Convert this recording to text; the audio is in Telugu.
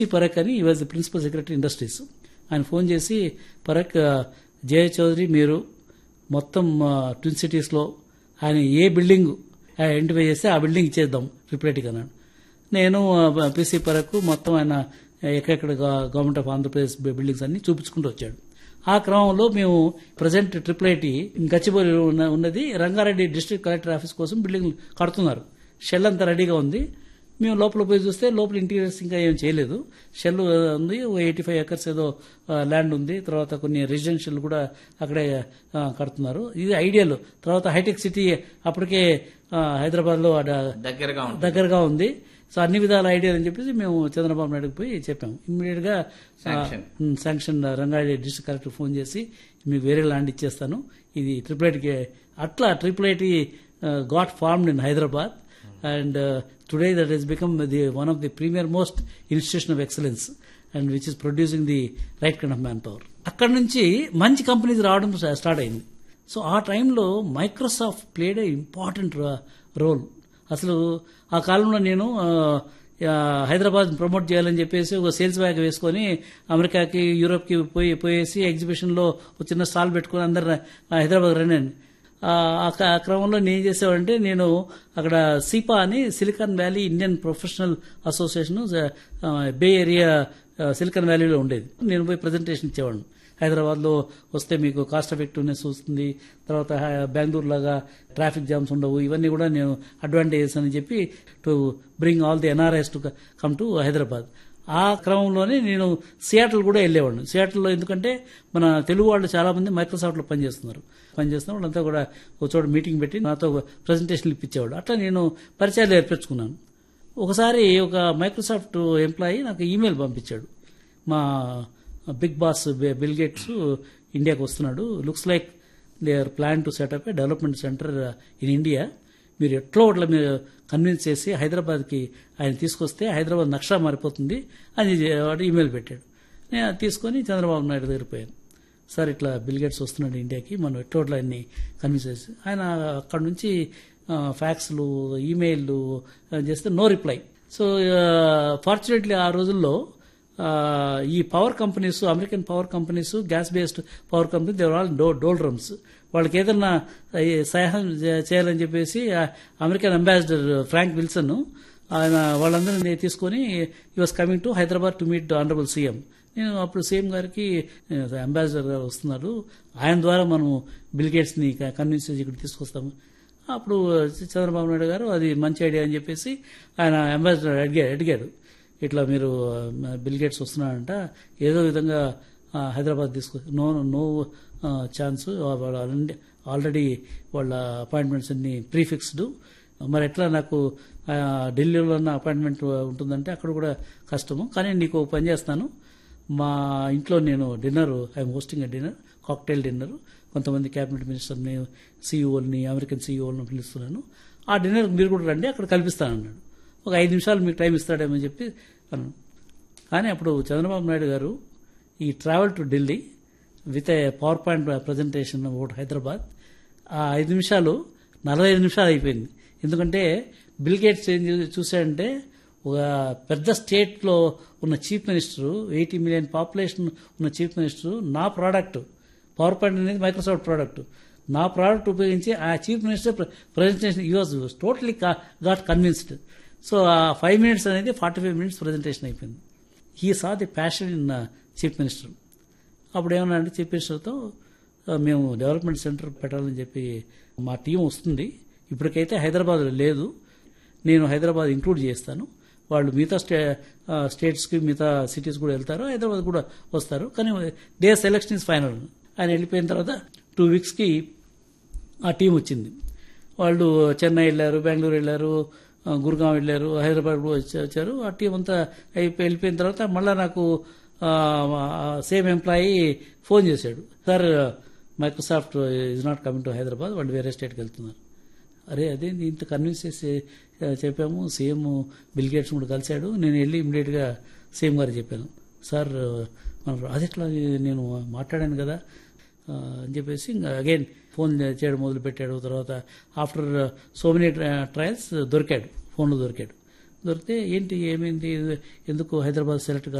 ఈ పరక్ అని ఈ was the principal secretary industries ఆయన ఫోన్ చేసి పరక్ జయ చౌదరి మీరు మొత్తం ఆ, ట్విన్ సిటీస్లో ఆయన ఏ బిల్డింగ్ ఐడెంటిఫై చేస్తే ఆ బిల్డింగ్ ఇచ్చేద్దాం రిపరేట్గా అన్నాడు నేను పిసి పరకు మొత్తం ఆయన ఎక్కడెక్కడ గా- గవర్నమెంట్ ఆఫ్ ఆంధ్రప్రదేశ్ బిల్డింగ్స్ అన్ని చూపించుకుంటూ వచ్చాడు ఆ క్రమంలో మేము ప్రజెంట్ ట్రిపుల్ ఐటీ గచ్చిబౌలి ఉన్న ఉన్నది రంగారెడ్డి డిస్ట్రిక్ట్ కలెక్టర్ ఆఫీస్ కోసం బిల్డింగ్ కడుతున్నారు షెల్ అంతా రెడీగా ఉంది మేము లోపల పోయి చూస్తే లోపల ఇంటీరియర్స్ ఇంకా ఏం చేయలేదు షెల్ ఉంది ఎయిటీ ఫైవ్ ఎకర్స్ ఏదో ల్యాండ్ ఉంది తర్వాత కొన్ని రెసిడెన్షియల్ కూడా అక్కడే ఆ, కడుతున్నారు ఇది ఐడియల్ తర్వాత హైటెక్ సిటీ అప్పటికే హైదరాబాద్ లో దగ్గరగా ఉంటుంది దగ్గరగా ఉంది సో అన్ని విధాల ఐడియా అని చెప్పేసి మేము చంద్రబాబు నాయుడుకి పోయి చెప్పాము ఇమ్మీడియట్ గా Sanction. Um, sanction Rangareddy district collector phone చేసి మీకు వేరే ల్యాండ్ ఇచ్చేస్తాను ఇది ట్రిపుల్ ఐటీకి అట్లా triple IT got formed in Hyderabad and today that is become the one of the premier most institution of excellence and which is producing the right kind of man power అక్కడ నుంచి మంచి కంపెనీస్ రావడం స్టార్ట్ అయింది సో ఆ టైంలో Microsoft played a important role అసలు ఆ కాలంలో నేను ఆ, ఆ, హైదరాబాద్ ప్రమోట్ చేయాలని చెప్పేసి ఒక సేల్స్ బ్యాగ్ వేసుకొని అమెరికాకి యూరోప్కి పోయి పోయేసి ఎగ్జిబిషన్లో ఒక చిన్న స్టాల్ పెట్టుకుని అందరు హైదరాబాద్ రండి ఆ ఆ క- ఆ క్రమంలో నేను ఏం చేసేవాడంటే నేను అక్కడ సిపా అని silicon valley Indian professional association bay area ఆ, సిలికాన్ వ్యాలీలో ఉండేది నేను పోయి ప్రజెంటేషన్ ఇచ్చేవాడిని హైదరాబాద్లో వస్తే మీకు కాస్ట్ ఎఫెక్టివ్నెస్ వస్తుంది తర్వాత హై- బెంగళూరు లాగా ట్రాఫిక్ జామ్స్ ఉండవు ఇవన్నీ కూడా నేను అడ్వాంటేజెస్ అని చెప్పి to bring all the NRIs to come to Hyderabad ఆ క్రమంలోనే నేను సియాటల్ కూడా వెళ్ళేవాడిని సియాటల్లో ఎందుకంటే మన తెలుగు వాళ్ళు చాలా మంది మైక్రోసాఫ్ట్లో పనిచేస్తున్నారు పనిచేస్తున్న వాళ్ళంతా కూడా ఒక చోట మీటింగ్ పెట్టి నాతో ప్రజెంటేషన్లు ఇప్పించేవాడు అట్లా నేను పరిచయాలు ఏర్పరచుకున్నాను ఒకసారి ఒక మైక్రోసాఫ్ట్ ఎంప్లాయీ నాకు ఈమెయిల్ పంపించాడు మా బిగ్ బాస్ బిల్ గేట్స్ ఇండియాకి వస్తున్నాడు looks like they are plan to set up a development centre in India మీరు ఎట్లో ఒకట్లా మీరు కన్విన్స్ చేసి హైదరాబాద్కి ఆయన తీసుకొస్తే హైదరాబాద్ నక్షా మారిపోతుంది అని వాడు ఈమెయిల్ పెట్టాడు నేను అది తీసుకొని చంద్రబాబు నాయుడు దగ్గర పోయాను సార్ ఇట్లా బిల్ గేట్స్ వస్తున్నాడు ఇండియాకి మనం ఎట్టోట్ల ఆయన్ని కన్విన్స్ చేసి ఆయన అక్కడ నుంచి ఆ, ఫ్యాక్స్లు ఈమెయిల్లు ఆ, చేస్తే నో రిప్లై సో ఫార్చునేట్లీ ఆ రోజుల్లో ఆ, ఈ power companies American power companies gas based power company they were all డో డోల్ డ్రమ్స్ వాళ్ళకి ఏదన్నా ఈ సహాయం చే- చేయాలని చెప్పేసి ఆ అమెరికన్ అంబాసిడర్ ఫ్రాంక్ విల్సన్ ఆయన వాళ్ళందరినీ తీసుకొని he was coming to Hyderabad to meet honourable CM నేను అప్పుడు సీఎం గారికి అంబాసిడర్ గారు వస్తున్నారు ఆయన ద్వారా మనం బిల్ గేట్స్ ని కన్విన్స్ చేసి ఇక్కడ తీసుకొస్తాము అప్పుడు చంద్రబాబు నాయుడు గారు అది మంచి ఐడియా అని చెప్పేసి ఆయన అంబాసిడర్ అడిగాడు అడిగాడు ఇట్లా మీరు ఆ, బిల్ గేట్స్ వస్తున్నారంట ఏదో విధంగా ఆ, హైదరాబాద్ తీసుకు నో నో ఛాన్స్ వాళ్ళ ఆల్రెడీ వాళ్ళ అపాయింట్మెంట్స్ అన్ని ప్రీఫిక్స్డ్ మరి ఎట్లా నాకు ఆ, ఢిల్లీలో ఉన్న అపాయింట్మెంట్ ఉంటుందంటే అక్కడ కూడా కష్టము కానీ నీకు ఒక పని చేస్తాను మా ఇంట్లో నేను dinner I'm hosting a dinner cocktail dinner కొంతమంది క్యాబినెట్ మినిస్టర్ని సీఈఓల్ని అమెరికన్ సీఈఓలను పిలుస్తున్నాను ఆ డిన్నర్ మీరు కూడా రండి అక్కడ కల్పిస్తానన్నాడు ఒక ఐదు నిమిషాలు మీకు టైం ఇస్తాడేమో చెప్పి అన్నాను కానీ అప్పుడు Chandrababu Naidu garu he travel to Delhi with a PowerPoint presentation about Hyderabad ఆ ఐదు నిమిషాలు నలభై ఐదు నిమిషాలు అయిపోయింది ఎందుకంటే బిల్ గేట్స్ ఏం చూ- చూశాడంటే ఒక పెద్ద స్టేట్లో ఉన్న chief minister eighty million population ఉన్న చీఫ్ మినిస్టర్ నా ప్రోడక్ట్ పవర్ పాయింట్ అనేది మైక్రోసాఫ్ట్ ప్రోడక్ట్ నా ప్రోడక్ట్ ఉపయోగించి ఆ chief minister presentation he was totally got convinced so ఆ ఫైవ్ మినిట్స్ అనేది ఫార్టీ ఫైవ్ మినిట్స్ ప్రజెంటేషన్ అయిపోయింది he saw the passion in chief minister అప్పుడు ఏమన్నా అంటే చీఫ్ మినిస్టర్తో "ఆ, మేము డెవలప్మెంట్ సెంటర్ పెట్టాలని చెప్పి మా టీం వస్తుంది ఇప్పటికైతే హైదరాబాద్లో లేదు నేను హైదరాబాద్ ఇంక్లూడ్ చేస్తాను వాళ్ళు మిగతా స్టే ఆ, స్టేట్స్కి మిగతా సిటీస్ కూడా వెళ్తారు హైదరాబాద్ కూడా వస్తారు కానీ డే సెలెక్షన్ ఇస్ ఫైనల్ ఆయన వెళ్ళిపోయిన తర్వాత టూ వీక్స్కి ఆ టీం వచ్చింది వాళ్ళు చెన్నై వెళ్ళారు బెంగళూరు వెళ్ళారు ఆ, గురుగాం వెళ్ళారు హైదరాబాద్ కూడా వచ్చి- వచ్చారు ఆ టీం అంతా అయిపోయి వెళ్ళిపోయిన తర్వాత మళ్ళీ నాకు సేమ్ ఎంప్లాయీ ఫోన్ చేశాడు sir Microsoft is not coming to Hyderabad వాళ్ళు వేరే స్టేట్కి వెళ్తున్నారు అరే అదే ఇంత కన్విన్స్ చేసి ఆ, చెప్పాము సీఎం బిల్ గేట్స్ కూడా కలిశాడు నేను వెళ్ళి ఇమీడియట్గా సీఎం గారికి చెప్పాను సార్ మన అది ఎట్లా నేను మాట్లాడాను కదా ఆ, అని చెప్పేసి ఇంకా అగైన్ ఫోన్ చేయడం మొదలు పెట్టాడు తర్వాత ఆఫ్టర్ సో మెనీ ట్రయల్స్ దొరికాడు ఫోన్లో దొరికాడు దొరికితే ఏంటి ఏమైంది ఎందుకు హైదరాబాద్ సెలెక్ట్